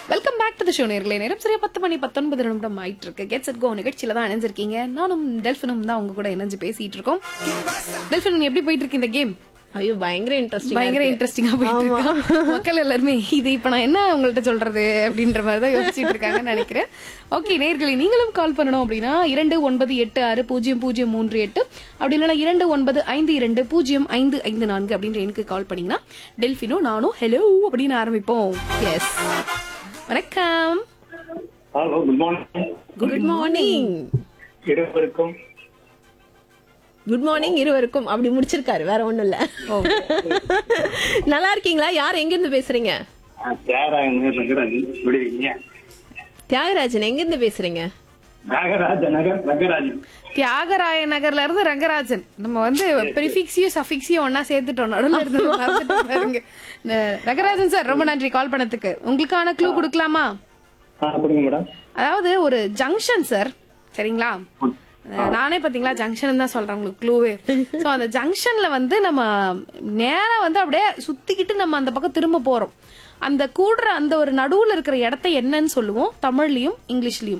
Welcome back to the show நேர்களே நேரம் சரியா பத்து மணி பத்தொன்பது நிமிடம் ஆயிட்டு இருக்கு கெட்ஸ் அட் கோ நிகழ்ச்சியில தான் இணைஞ்சிருக்கீங்க நானும் டெல்ஃபினும் தான் உங்க கூட இணைஞ்சு பேசிட்டு இருக்கோம் டெல்ஃபின் எப்படி போயிட்டு இருக்கு இந்த கேம் ஐயோ பயங்கர இன்ட்ரெஸ்டிங் பயங்கர இன்ட்ரெஸ்டிங்கா போயிட்டு இருக்கு மக்கள் எல்லாருமே இது இப்ப நான் என்ன உங்கள்ட்ட சொல்றது அப்படின்ற மாதிரி தான் யோசிச்சுட்டு இருக்காங்கன்னு நினைக்கிறேன் ஓகே நேர்களே நீங்களும் கால் பண்ணணும் அப்படின்னா இரண்டு ஒன்பது எட்டு ஆறு பூஜ்ஜியம் பூஜ்ஜியம் மூன்று எட்டு அப்படி இல்லைன்னா இரண்டு ஒன்பது ஐந்து இரண்டு பூஜ்ஜியம் ஐந்து ஐந்து நான்கு அப்படின்ற எனக்கு கால் பண்ணீங்கன்னா டெல்ஃபினோ நானும் ஹலோ அப்படின்னு ஆரம்பிப்போம் எஸ் வணக்கம் hello good morning good morning இருவருக்கும் குட் மார்னிங் இருவருக்கும் அப்படி முடிச்சிருக்காரு வேற ஒண்ணும் இல்ல நல்லா இருக்கீங்களா யார் எங்க இருந்து பேசுறீங்க தியாகராஜன் ரங்கராஜன் எப்படி இருக்கீங்க தியாகராஜன் எங்க இருந்து பேசுறீங்க நாகராஜ நகர் ரங்கராஜன் தியாகராய நகர்ல இருந்து ரங்கராஜன் நம்ம வந்து ப்ரிஃபிக்ஸையும் சஃபிக்ஸையும் ஒன்னா சேர்த்துட்டோம் நடுவுல இருந்து மறந்துட்டோம் பாருங்க ந- ரங்கராஜன் சார் ரொம்ப நன்றி கால் பண்ணதுக்கு உங்களுக்கான க்ளூ கொடுக்கலாமா ஆ கொடுங்க மேடம் அதாவது ஒரு ஜங்ஷன் சார் சரிங்களா அஹ் நானே பாத்தீங்களா ஜங்ஷன் தான் சொல்றேன் உங்களுக்கு க்ளூவே சோ அந்த ஜங்ஷன்ல வந்து நம்ம நேரா வந்து அப்படியே சுத்திக்கிட்டு நம்ம அந்த பக்கம் திரும்ப போறோம் அந்த கூடுற அந்த ஒரு நடுவுல இருக்கிற இடத்த என்னன்னு சொல்லுவோம் தமிழ்லயும் இங்கிலீஷ்லயும்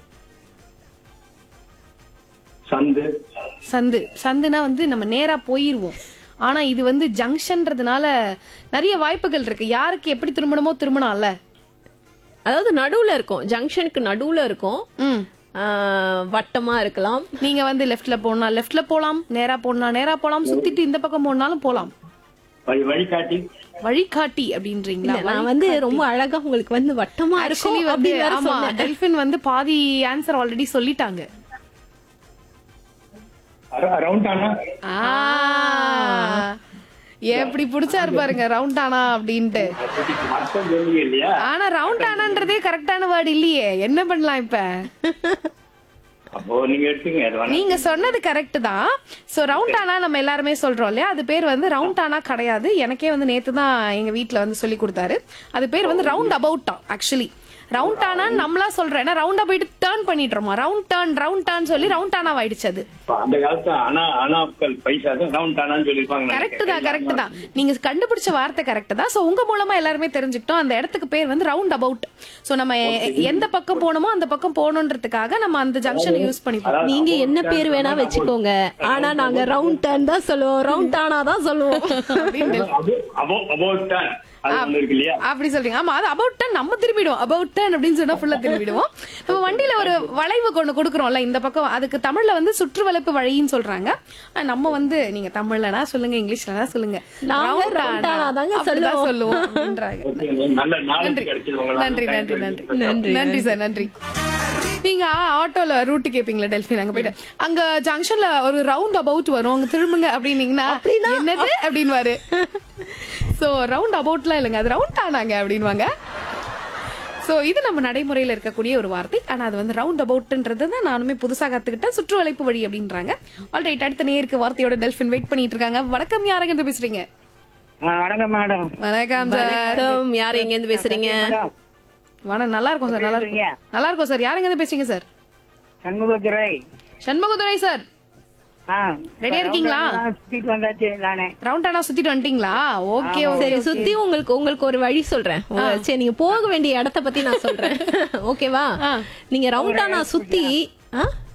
சந்து சந்து சந்துனா வந்து நம்ம நேரா போயிருவோம் ஆனா இது வந்து ஜங்ஷன்றதுனால நிறைய வாய்ப்புகள் இருக்கு யாருக்கு எப்படி திரும்பணுமோ திரும்பணும்ல அதாவது நடுவுல இருக்கும் ஜங்ஷனுக்கு நடுவுல இருக்கும் ம் ஆஹ், வட்டமா இருக்கலாம் நீங்க வந்து லெஃப்ட்ல போனா லெஃப்ட்ல போலாம் நேரா போனா நேரா போலாம் சுத்திட்டு இந்த பக்கம் போனாலும் போலாம் வழி வழிகாட்டி வழிகாட்டி அப்படின்றீங்களா இல்ல, நான் வந்து ரொம்ப அழகா உங்களுக்கு வந்து வட்டமா ஆக்சுவலி இருக்கும் வந்து அப்படி வேற ஆமா சொன்னேன். டெல்பின் வந்து பாதி ஆன்சர் ஆல்ரெடி சொல்லிட்டாங்க ரவுண்ட் ஆனா ஆ எப்படி பிடிச்சாரு பாருங்க ரவுண்ட் ஆனா அப்படின்ட்டு அர்த்தம் சொல்லுங்க இல்லையா ஆனா ரவுண்ட் ஆனான்றதே கரெக்டான வேர்டு இல்லையே என்ன பண்ணலாம் இப்ப அப்போ நீங்க எடுத்துங்க அது வேணா. நீங்க சொன்னது கரெக்ட் தான் சோ ரவுண்ட் ஆனா நம்ம எல்லாருமே சொல்றோம் இல்லையா அது பேர் வந்து ரவுண்ட் ஆனா கிடையாது எனக்கே வந்து நேத்து தான் எங்க வீட்ல வந்து சொல்லி கொடுத்தாரு அது பேர் வந்து ரவுண்ட் அபவுட் ஆக்சுவலி ரவுண்ட் ஆனா நம்மளா சொல்றோம் ஏன்னா ரவுண்டா போயிட்டு டேர்ன் பண்ணிட்டுறோமா ரவுண்ட் டர்ன் ரவுண்ட் டர்ன் சொல்லி ரவுண்ட் ஆனா ஆயிடுச்சு அது இப்ப அந்த காலத்துல அனா அனாக்கள் பைசா தான் ரவுண்ட் ஆனான்னு சொல்லிருப்பாங்க கரெக்ட் தான் கரெக்ட் தான் நீங்க கண்டுபிடிச்ச வார்த்தை கரெக்ட் தான் சோ உங்க மூலமா எல்லாருமே தெரிஞ்சுக்கிட்டோம் அந்த இடத்துக்கு பேர் வந்து ரவுண்ட் அபவுட் சோ நம்ம எ- எந்த பக்கம் போகணுமோ அந்த பக்கம் போகணுன்றதுக்காக நம்ம அந்த ஜங்ஷனை யூஸ் பண்ணிப்போம் நீங்க என்ன பேர் வேணா வச்சுக்கோங்க ஆனா நாங்க ரவுண்ட் டர்ன் தான் சொல்லுவோம் ரவுண்ட் ஆனா தான் சொல்லுவோம் அபவுட் தான் அது ஒண்ணு இருக்கு இல்லையா அப்படி சொல்றீங்க ஆமா அது அபவுட் டன் நம்ம திரும்பிடுவோம் அபவுட் டன் அப்படின்னு சொன்னா ஃபுல்லா திரும்பிடுவோம் நம்ம வண்டியில ஒரு வளைவு கொண்டு கொடுக்குறோம்ல இந்த பக்கம் அதுக்கு தமிழ்ல வந்து சுற்று வளைப்பு வழின்னு சொல்றாங்க ஆனா, நம்ம வந்து நீங்க தமிழ்லனா சொல்லுங்க இங்கிலீஷ்லனா சொல்லுங்க நாங்க Round round ஆனா ஆனா தாங்க அப்படிதான் சொல்லுவோம். சொல்லுவோம் அப்படின்றாங்க ஓகேங்க. நல்ல நாலேஜ் நன்றி கிடைச்சது உங்களுக்கு நன்றி நன்றி நன்றி நன்றி, நன்றி சார் நன்றி நீங்க ஆட்டோல ரூட் கேப்பீங்களா டெல்பின் அங்க போயிட்டு அங்க ஜங்ஷன்ல ஒரு ரவுண்ட் அபவுட் வரும் அங்க திரும்புங்க அப்படின்னீங்கன்னா என்னது அப்படின்வாரு சோ ரவுண்ட் அபவுட்லாம் இல்லைங்க அது ரவுண்ட் ஆனாங்க அப்படின்வாங்க சோ இது நம்ம நடைமுறையில இருக்கக்கூடிய ஒரு வார்த்தை ஆனா அது வந்து ரவுண்ட் அபவுட்ன்றது தான் நானுமே புதுசா கத்துக்கிட்டேன் சுற்று வளைப்பு வழி அப்படின்றாங்க ஆல்ரைட் அடுத்த நேருக்கு வார்த்தையோட டெல்பின் வெயிட் பண்ணிட்டு இருக்காங்க வணக்கம் யாருங்க இருந்து பேசுறீங்க வணக்கம் மேடம் வணக்கம் சார் வணக்கம் யார் எங்க இருந்து பேசுறீங்க வணக்கம் நல்லா இருக்கும் சார் நல்லா இருக்கும் நல்லா இருக்கும் சார் யாருங்க இருந்து பேசுறீங்க சார் சண்முகத்துறை சண்முகதுரை சார் ரெடியா இருக்கீங்களா சுத்திட்டு வந்தாச்சு நானே ரவுண்ட் ஆனா சுத்திட்டு வந்துட்டீங்களா ஓகே சரி சுத்தி உங்களுக்கு உங்களுக்கு ஒரு வழி சொல்றேன் உங்க- சரி நீங்க போக வேண்டிய இடத்த பத்தி நான் சொல்றேன் ஓகேவா நீங்க ரவுண்டானா சுத்தி ஆ?